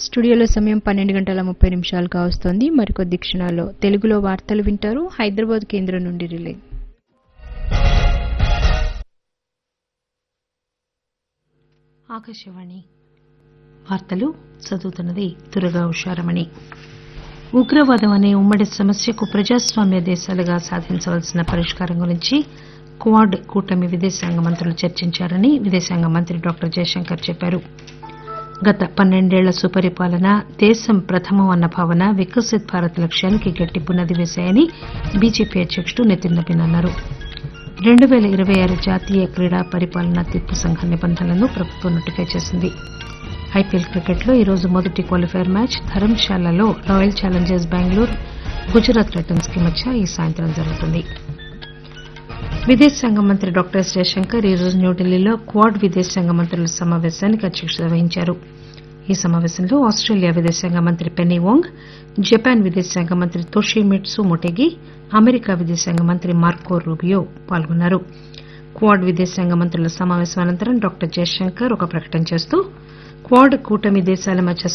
స్టూడియోలో సమయం పన్నెండు గంటల ముప్పై నిమిషాలు కావస్తోంది మరికొద్ది క్షణాల్లో తెలుగులో వార్తలు వింటారు హైదరాబాద్ కేంద్రం నుండి రిలే ఆకాశవాణి వార్తలు చదువుతున్నది దుర్గా ఉషారమణి ఉగ్రవాదం అనే ఉమ్మడి సమస్యకు ప్రజాస్వామ్య దేశాలుగా సాధించవలసిన పరిష్కారం గురించి క్వాడ్ కూటమి విదేశాంగ మంత్రులు చర్చించారని విదేశాంగ మంత్రి డాక్టర్ జయశంకర్ చెప్పారు గత పన్నెండేళ్ల సుపరిపాలన దేశం ప్రథమం అన్న భావన వికసిత్ భారత్ లక్ష్యానికి గట్టి పునాది వేశాయని బీజేపీ అధ్యకుడు నితిన్ నబీన్ అన్నారు రెండు పేల ఇరవై ఆరు జాతీయ క్రీడా పరిపాలనా తీర్పు సంఘం నిబంధనలను ప్రభుత్వం నోటిఫై చేసింది ఐపీఎల్ క్రికెట్లో ఈరోజు మొదటి క్వాలిఫైర్ మ్యాచ్ ధర్మశాలలో Royal Challengers Bengaluru Gujarat Titans కి మధ్య ఈ సాయంత్రం జరుగుతుంది విదేశాంగ మంత్రి డాక్టర్ ఎస్ జయశంకర్ ఈరోజు న్యూఢిల్లీలో క్వాడ్ విదేశాంగ మంత్రుల సమావేశానికి అధ్యక్షత వహించారు ఈ సమావేశంలో ఆస్టేలియా విదేశాంగ మంత్రి పెన్నీ వోంగ్ జపాన్ విదేశాంగ మంత్రి తోషిమిట్సు మొటెగి అమెరికా విదేశాంగ మంత్రి మార్కో రూబియో పాల్గొన్నారు క్వాడ్ విదేశాంగ మంత్రుల సమావేశం అనంతరం డాక్టర్ జయశంకర్ ఒక ప్రకటన చేస్తూ క్వాడ్ కూటమి దేశాల మధ్య